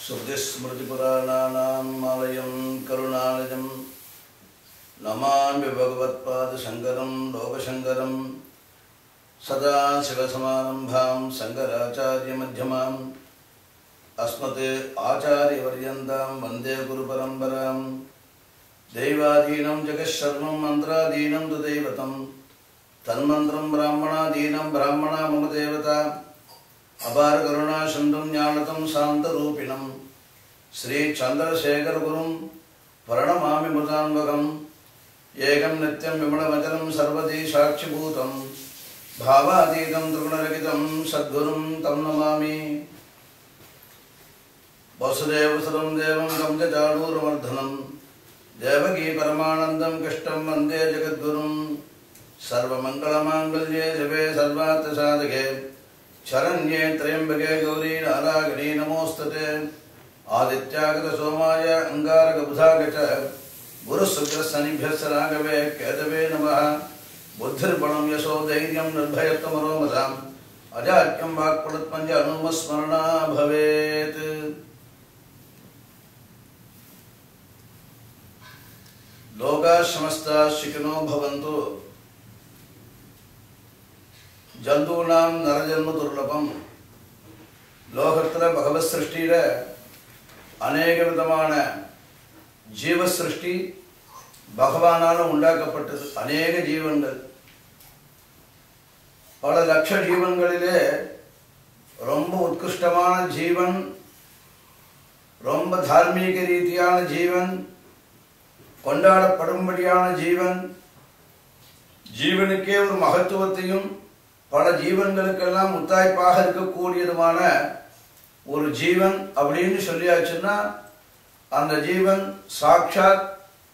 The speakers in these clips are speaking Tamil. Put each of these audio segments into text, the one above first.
श्रुतिस्मृतिपुराणानाम् आलयं करुणालयं नमामि भगवत्पादशङ्करं लोकशङ्करं सदा शिवसमारम्भां शङ्कराचार्यमध्यमाम् अस्मत् आचार्यपर्यन्तां वन्दे गुरुपरम्परां दैवादीनं जगत्सर्वं मन्त्रादीनं तु दैवतं तन्मन्त्रं ब्राह्मणादीनं ब्राह्मणा मम देवता அபார கருணா சிந்தும் ஞானதம் சாந்த ரூபிணம் ஸ்ரீ சந்திரசேகரகுரும் பிரணமாமி முதான்பகம் ஏகம் நித்யம் விமலமஜலம் சர்வதி சாட்சிபூதம் பாவாதீதம் திருகுணரகிதம் சத்குரும் தம் நமாமி வசுதேவசுரம் தேவம் கம்ஜாடூரவர்தனம் தேவகீ பரமானந்தம் கிருஷ்ணம் வந்தே ஜெகத்குரும் சர்வமங்களமாங்கல்யே சிவே சர்வார்த்த சாதகே शरण्ये त्र्यम्बके गौरी नारायणी नमोस्तुते आदित्यागत सोमाय अङ्गारकबुधाग च गुरुशुक्रशनिभ्यश्च राघवे केतवे नमः बुद्धिर्बलं यशो धैर्यं निर्भयत्वमरोमसाम् अजाड्यं वाक्पडत्पञ्च अनुमस्मरणा भवेत् लोकाः समस्ताः शिखिनो भवन्तु ஜந்தூனாம் நரஜன்ம துர்லபம் லோகத்தில் பகவத் சிருஷ்டியில் அநேக விதமான ஜீவ சிருஷ்டி பகவானால் உண்டாக்கப்பட்டது அநேக ஜீவன்கள் பல லட்ச ஜீவன்களிலே ரொம்ப உத்கிருஷ்டமான ஜீவன் ரொம்ப தார்மீக ரீதியான ஜீவன் கொண்டாடப்படும்படியான ஜீவன் ஜீவனுக்கே ஒரு மகத்துவத்தையும் பல ஜீவன்களுக்கெல்லாம் முத்தாய்ப்பாக இருக்கக்கூடியதுமான ஒரு ஜீவன் அப்படின்னு சொல்லியாச்சுன்னா அந்த ஜீவன் சாட்சாத்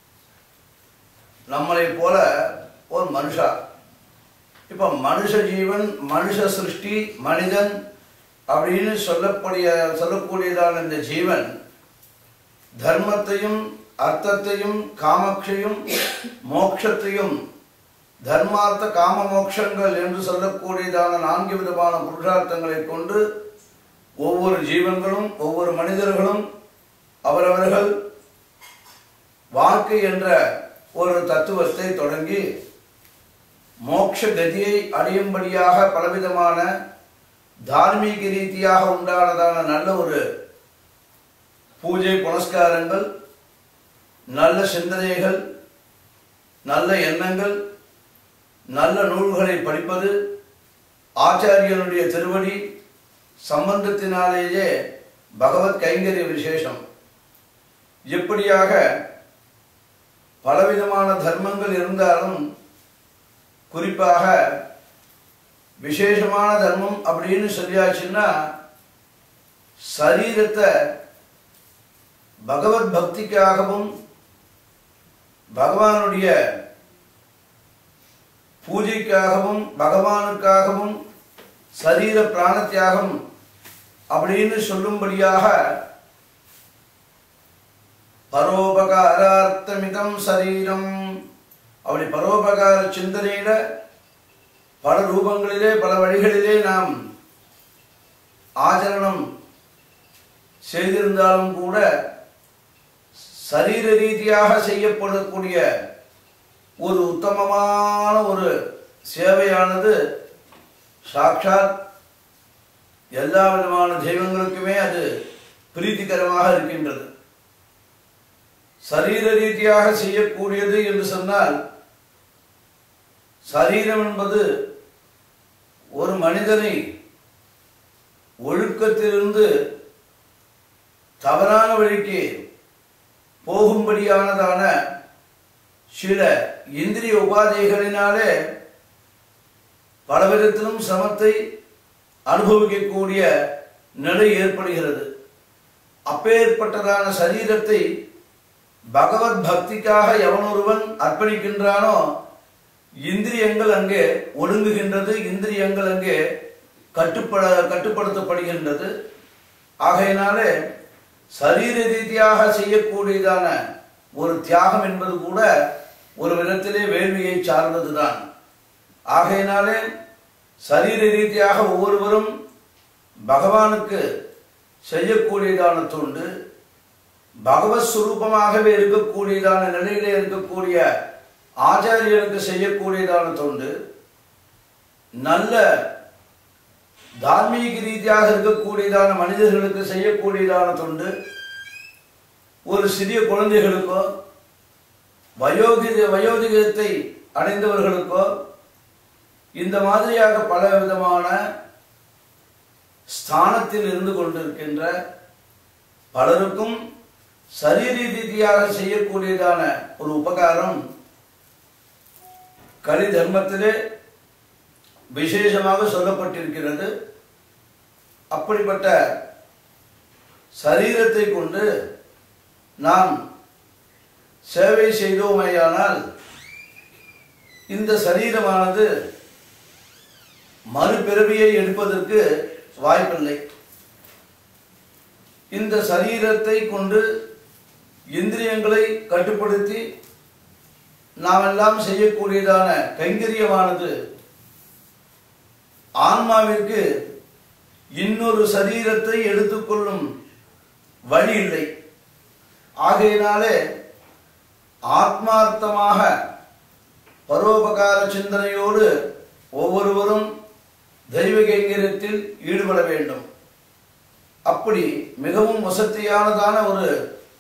நம்மளை போல ஒரு மனுஷா இப்போ மனுஷ ஜீவன் மனுஷ சிருஷ்டி மனிதன் அப்படின்னு சொல்லக்கூடிய சொல்லக்கூடியதான இந்த ஜீவன் தர்மத்தையும் அர்த்தத்தையும் காமக்ஷையும் மோட்சத்தையும் தர்மார்த்த காம மோட்சங்கள் என்று சொல்லக்கூடியதான நான்கு விதமான புருஷார்த்தங்களை கொண்டு ஒவ்வொரு ஜீவன்களும் ஒவ்வொரு மனிதர்களும் அவரவர்கள் வாழ்க்கை என்ற ஒரு தத்துவத்தை தொடங்கி மோட்ச கதியை அடையும்படியாக பலவிதமான தார்மீக ரீதியாக உண்டானதான நல்ல ஒரு பூஜை புனஸ்காரங்கள் நல்ல சிந்தனைகள் நல்ல எண்ணங்கள் நல்ல நூல்களை படிப்பது ஆச்சாரியனுடைய திருவடி சம்பந்தத்தினாலேயே பகவத் கைங்கரிய விசேஷம் எப்படியாக பலவிதமான தர்மங்கள் இருந்தாலும் குறிப்பாக விசேஷமான தர்மம் அப்படின்னு சொல்லியாச்சுன்னா சரீரத்தை பகவத் பக்திக்காகவும் பகவானுடைய பூஜைக்காகவும் பகவானுக்காகவும் சரீர பிராண தியாகம் அப்படின்னு சொல்லும்படியாக பரோபகாரார்த்தமிதம் சரீரம் அப்படி பரோபகார சிந்தனையில பல ரூபங்களிலே பல வழிகளிலே நாம் ஆச்சரணம் செய்திருந்தாலும் கூட சரீர ரீதியாக செய்யப்படக்கூடிய ஒரு உத்தமமான ஒரு சேவையானது சாட்சாத் எல்லா விதமான தெய்வங்களுக்குமே அது பிரீத்திகரமாக இருக்கின்றது சரீர ரீதியாக செய்யக்கூடியது என்று சொன்னால் சரீரம் என்பது ஒரு மனிதனை ஒழுக்கத்திலிருந்து தவறான வழிக்கு போகும்படியானதான சில இந்திரிய உபாதைகளினாலே பலவிதத்திலும் சிரமத்தை அனுபவிக்கக்கூடிய நிலை ஏற்படுகிறது அப்பேற்பட்டதான சரீரத்தை பகவத் பக்திக்காக எவனொருவன் அர்ப்பணிக்கின்றானோ இந்திரியங்கள் அங்கே ஒடுங்குகின்றது இந்திரியங்கள் அங்கே கட்டுப்பட கட்டுப்படுத்தப்படுகின்றது ஆகையினாலே சரீர ரீதியாக செய்யக்கூடியதான ஒரு தியாகம் என்பது கூட ஒரு விதத்திலே வேள்வியை சார்ந்ததுதான் ஆகையினாலே சரீர ரீதியாக ஒவ்வொருவரும் பகவானுக்கு செய்யக்கூடியதான தொண்டு பகவத் சுரூபமாகவே இருக்கக்கூடியதான நிலையிலே இருக்கக்கூடிய ஆச்சாரியனுக்கு செய்யக்கூடியதான தொண்டு நல்ல தார்மீக ரீதியாக இருக்கக்கூடியதான மனிதர்களுக்கு செய்யக்கூடியதான தொண்டு ஒரு சிறிய குழந்தைகளுக்கோ வயோதிக வயோதிகத்தை அடைந்தவர்களுக்கோ இந்த மாதிரியாக பல விதமான ஸ்தானத்தில் இருந்து கொண்டிருக்கின்ற பலருக்கும் சரீர ரீதியாக செய்யக்கூடியதான ஒரு உபகாரம் கலி தர்மத்திலே விசேஷமாக சொல்லப்பட்டிருக்கிறது அப்படிப்பட்ட சரீரத்தை கொண்டு நாம் சேவை செய்தோமேயானால் இந்த சரீரமானது மறுபிறவியை எடுப்பதற்கு வாய்ப்பில்லை இந்த சரீரத்தை கொண்டு இந்திரியங்களை கட்டுப்படுத்தி நாமெல்லாம் செய்யக்கூடியதான கைங்கரியமானது ஆன்மாவிற்கு இன்னொரு சரீரத்தை எடுத்துக்கொள்ளும் வழி இல்லை ஆகையினாலே ஆத்மார்த்தமாக பரோபகார சிந்தனையோடு ஒவ்வொருவரும் தெய்வ கைங்கரியத்தில் ஈடுபட வேண்டும் அப்படி மிகவும் வசதியானதான ஒரு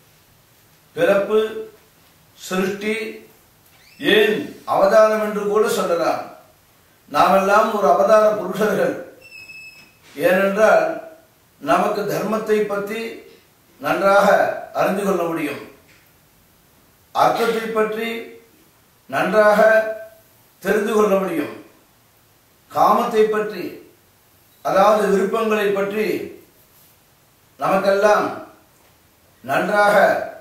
பிறப்பு சிருஷ்டி ஏன் அவதாரம் என்று கூட சொல்லலாம் நாமெல்லாம் ஒரு அவதார புருஷர்கள் ஏனென்றால் நமக்கு தர்மத்தை பற்றி நன்றாக அறிந்து கொள்ள முடியும் அர்த்தத்தை பற்றி நன்றாக தெரிந்து கொள்ள முடியும் காமத்தை பற்றி அதாவது விருப்பங்களை பற்றி நமக்கெல்லாம் நன்றாக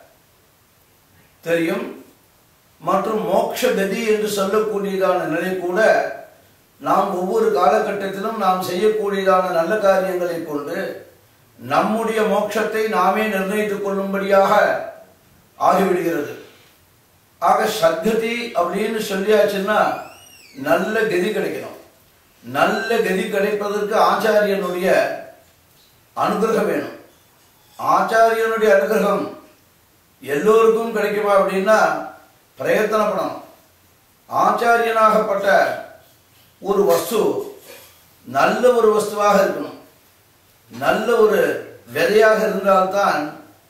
தெரியும் மற்றும் மோட்ச கதி என்று சொல்லக்கூடியதான நிலை கூட நாம் ஒவ்வொரு காலகட்டத்திலும் நாம் செய்யக்கூடியதான நல்ல காரியங்களை கொண்டு நம்முடைய மோட்சத்தை நாமே நிர்ணயித்துக் கொள்ளும்படியாக ஆகிவிடுகிறது ஆக சத்கதி அப்படின்னு சொல்லியாச்சுன்னா நல்ல கதி கிடைக்கணும் நல்ல கதி கிடைப்பதற்கு ஆச்சாரியனுடைய அனுகிரகம் வேணும் ஆச்சாரியனுடைய அனுகிரகம் எல்லோருக்கும் கிடைக்குமா அப்படின்னா பிரயத்தனப்படணும் ஆச்சாரியனாகப்பட்ட ஒரு வஸ்து நல்ல ஒரு வஸ்துவாக இருக்கணும் நல்ல ஒரு விதையாக இருந்தால்தான்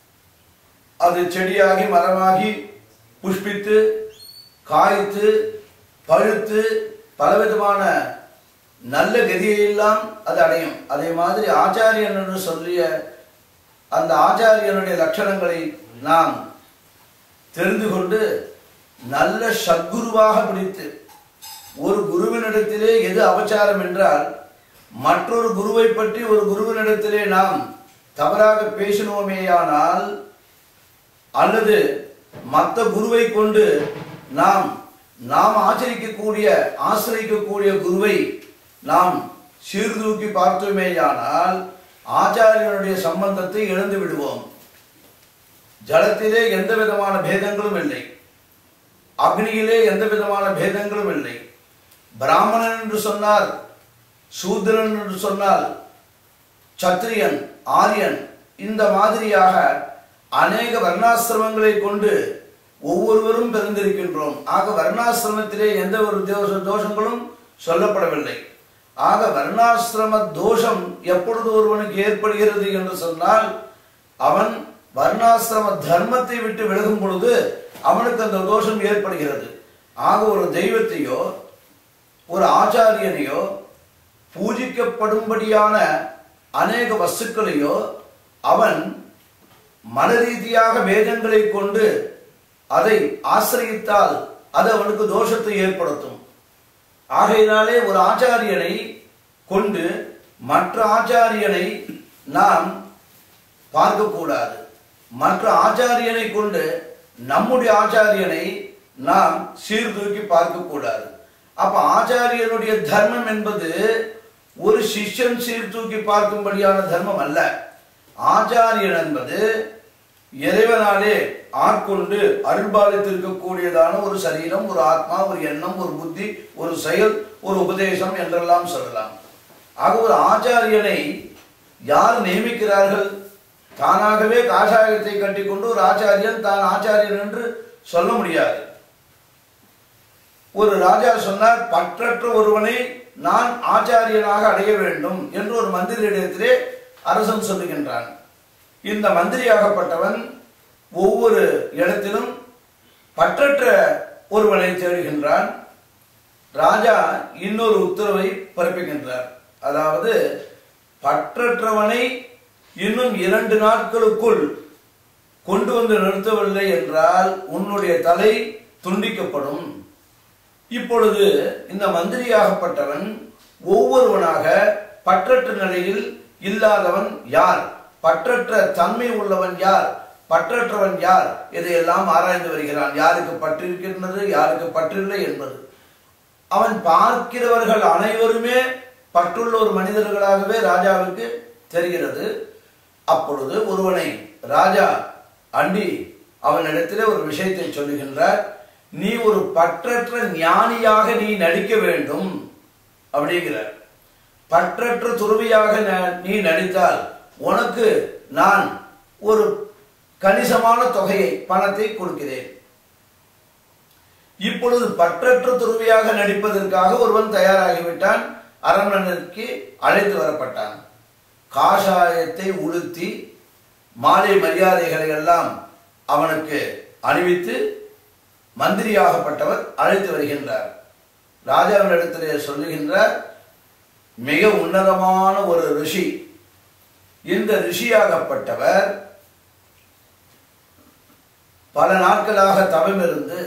அது செடியாகி மரமாகி புஷ்பித்து காய்த்து பழுத்து பலவிதமான நல்ல கதியெல்லாம் அது அடையும் அதே மாதிரி ஆச்சாரியன் என்று சொல்லிய அந்த ஆச்சாரியனுடைய லட்சணங்களை நாம் தெரிந்து கொண்டு நல்ல சத்குருவாக பிடித்து ஒரு குருவினிடத்திலே எது அபச்சாரம் என்றால் மற்றொரு குருவை பற்றி ஒரு குருவினிடத்திலே நாம் தவறாக பேசினோமேயானால் அல்லது மற்ற குருவை கொண்டு நாம் நாம் ஆச்சரிக்கக்கூடிய ஆசிரிக்கக்கூடிய குருவை நாம் சீர்தூக்கி பார்த்தோமேயானால் ஆச்சாரியனுடைய சம்பந்தத்தை இழந்து விடுவோம் ஜலத்திலே எந்த விதமான பேதங்களும் இல்லை அக்னியிலே எந்த விதமான பேதங்களும் இல்லை பிராமணன் என்று சொன்னார் சூத்திரன் என்று சொன்னால் சத்திரியன் ஆரியன் இந்த மாதிரியாக அநேக வர்ணாசிரமங்களை கொண்டு ஒவ்வொருவரும் பிறந்திருக்கின்றோம் ஆக வர்ணாசிரமத்திலே எந்த ஒரு தோஷ தோஷங்களும் சொல்லப்படவில்லை ஆக வர்ணாசிரம தோஷம் எப்பொழுது ஒருவனுக்கு ஏற்படுகிறது என்று சொன்னால் அவன் வர்ணாசிரம தர்மத்தை விட்டு விலகும் பொழுது அவனுக்கு அந்த தோஷம் ஏற்படுகிறது ஆக ஒரு தெய்வத்தையோ ஒரு ஆச்சாரியனையோ பூஜிக்கப்படும்படியான அநேக வஸ்துக்களையோ அவன் மனரீதியாக வேதங்களை கொண்டு அதை ஆசிரியத்தால் அது அவனுக்கு தோஷத்தை ஏற்படுத்தும் ஆகையினாலே ஒரு ஆச்சாரியனை கொண்டு மற்ற ஆச்சாரியனை நாம் பார்க்கக்கூடாது மற்ற ஆச்சாரியனை கொண்டு நம்முடைய ஆச்சாரியனை நாம் சீர்தூக்கி பார்க்கக்கூடாது அப்ப ஆச்சாரியனுடைய தர்மம் என்பது ஒரு சிஷ்யன் சீர்தூக்கி பார்க்கும்படியான தர்மம் அல்ல ஆச்சாரியன் என்பது இறைவனாலே ஆட்கொண்டு அருள்பாலித்திருக்கக்கூடியதான ஒரு சரீரம் ஒரு ஆத்மா ஒரு எண்ணம் ஒரு புத்தி ஒரு செயல் ஒரு உபதேசம் என்றெல்லாம் சொல்லலாம் ஆக ஒரு ஆச்சாரியனை யார் நியமிக்கிறார்கள் தானாகவே காஷாயத்தை கட்டிக்கொண்டு ஒரு ஆச்சாரியன் தான் ஆச்சாரியன் என்று சொல்ல முடியாது ஒரு ராஜா சொன்னார் பற்றற்ற ஒருவனை நான் ஆச்சாரியனாக அடைய வேண்டும் என்று ஒரு மந்திரியிடத்திலே அரசன் சொல்லுகின்றான் இந்த மந்திரியாகப்பட்டவன் ஒவ்வொரு இடத்திலும் பற்றற்ற ஒருவனை தேடுகின்றான் ராஜா இன்னொரு உத்தரவை பிறப்பிக்கின்றார் அதாவது பற்றற்றவனை இன்னும் இரண்டு நாட்களுக்குள் கொண்டு வந்து நிறுத்தவில்லை என்றால் உன்னுடைய தலை துண்டிக்கப்படும் இப்பொழுது இந்த மந்திரியாகப்பட்டவன் ஒவ்வொருவனாக பற்றற்ற நிலையில் இல்லாதவன் யார் பற்றற்ற தன்மை உள்ளவன் யார் பற்றற்றவன் யார் இதையெல்லாம் ஆராய்ந்து வருகிறான் யாருக்கு பற்றிருக்கின்றது யாருக்கு பற்றில்லை என்பது அவன் பார்க்கிறவர்கள் அனைவருமே பற்றுள்ள ஒரு மனிதர்களாகவே ராஜாவுக்கு தெரிகிறது அப்பொழுது ஒருவனை ராஜா அண்டி அவனிடத்திலே ஒரு விஷயத்தை சொல்லுகின்றார் நீ ஒரு பற்றற்ற ஞானியாக நீ நடிக்க வேண்டும் அப்படிங்கிறார் பற்றற்ற துறவியாக ந- நீ நடித்தால் உனக்கு நான் ஒரு கணிசமான தொகையை பணத்தை கொடுக்கிறேன் இப்பொழுது பற்றற்ற துறவியாக நடிப்பதற்காக ஒருவன் தயாராகிவிட்டான் அரண்மனைக்கு அழைத்து வரப்பட்டான் காஷாயத்தை உடுத்தி மாலை மரியாதைகளை எல்லாம் அவனுக்கு அணிவித்து மந்திரியாகப்பட்டவர் அழைத்து வருகின்றார் ராஜாவினிடத்திலே சொல்லுகின்றார் மிக உன்னதமான ஒரு ரிஷி இந்த ரிஷியாகப்பட்டவர் பல நாட்களாக தவம் இருந்து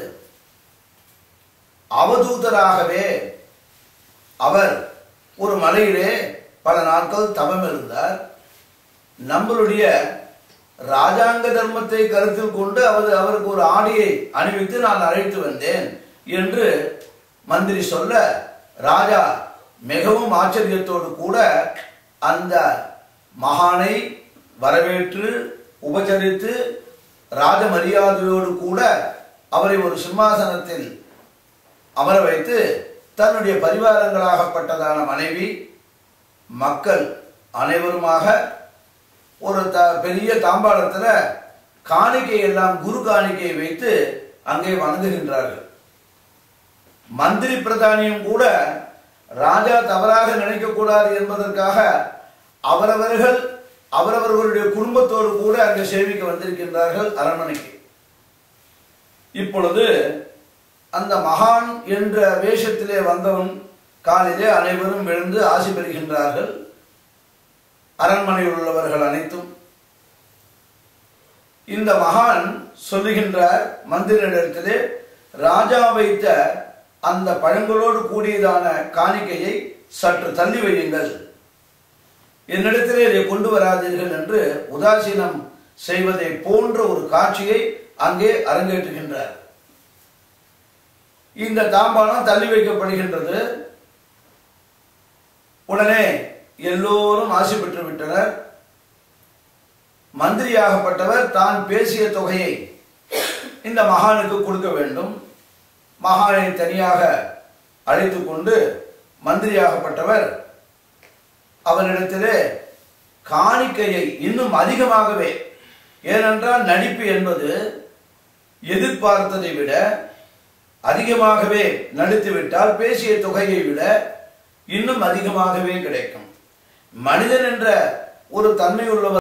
அவதூதராகவே அவர் ஒரு மலையிலே பல நாட்கள் தவம் இருந்தார் நம்மளுடைய ராஜாங்க தர்மத்தை கருத்தில் கொண்டு அவர் அவருக்கு ஒரு ஆடியை அணிவித்து நான் அழைத்து வந்தேன் என்று மந்திரி சொல்ல ராஜா மிகவும் ஆச்சரியத்தோடு கூட அந்த மகானை வரவேற்று உபசரித்து ராஜ மரியாதையோடு கூட அவரை ஒரு சிம்மாசனத்தில் அமர வைத்து தன்னுடைய பரிவாரங்களாகப்பட்டதான மனைவி மக்கள் அனைவருமாக ஒரு த பெரிய தாம்பாளத்துல காணிக்கை எல்லாம் குரு காணிக்கையை வைத்து அங்கே வணங்குகின்றார்கள் மந்திரி பிரதானியும் கூட ராஜா தவறாக நினைக்கக்கூடாது என்பதற்காக அவரவர்கள் அவரவர்களுடைய குடும்பத்தோடு கூட அங்கே சேவிக்க வந்திருக்கின்றார்கள் அரண்மனைக்கு இப்பொழுது அந்த மகான் என்ற வேஷத்திலே வந்தவன் காலிலே அனைவரும் விழுந்து ஆசி பெறுகின்றார்கள் அரண்மனையில் உள்ளவர்கள் அனைத்தும் இந்த மகான் சொல்லுகின்றார் மந்திரிடத்திலே ராஜா வைத்த அந்த பழங்களோடு கூடியதான காணிக்கையை சற்று தள்ளி வையுங்கள் என்னிடத்திலே இதை கொண்டு வராதீர்கள் என்று உதாசீனம் செய்வதை போன்ற ஒரு காட்சியை அங்கே அரங்கேற்றுகின்றார் இந்த தாம்பாளம் தள்ளி வைக்கப்படுகின்றது உடனே எல்லோரும் ஆசை பெற்று விட்டனர் மந்திரியாகப்பட்டவர் தான் பேசிய தொகையை இந்த மகானுக்கு கொடுக்க வேண்டும் மகானை தனியாக அழைத்து கொண்டு மந்திரியாகப்பட்டவர் அவரிடத்திலே காணிக்கையை இன்னும் அதிகமாகவே ஏனென்றால் நடிப்பு என்பது எதிர்பார்த்ததை விட அதிகமாகவே நடித்துவிட்டால் பேசிய தொகையை விட இன்னும் அதிகமாகவே கிடைக்கும் மனிதன் என்ற ஒரு தன்மை உள்ளவர்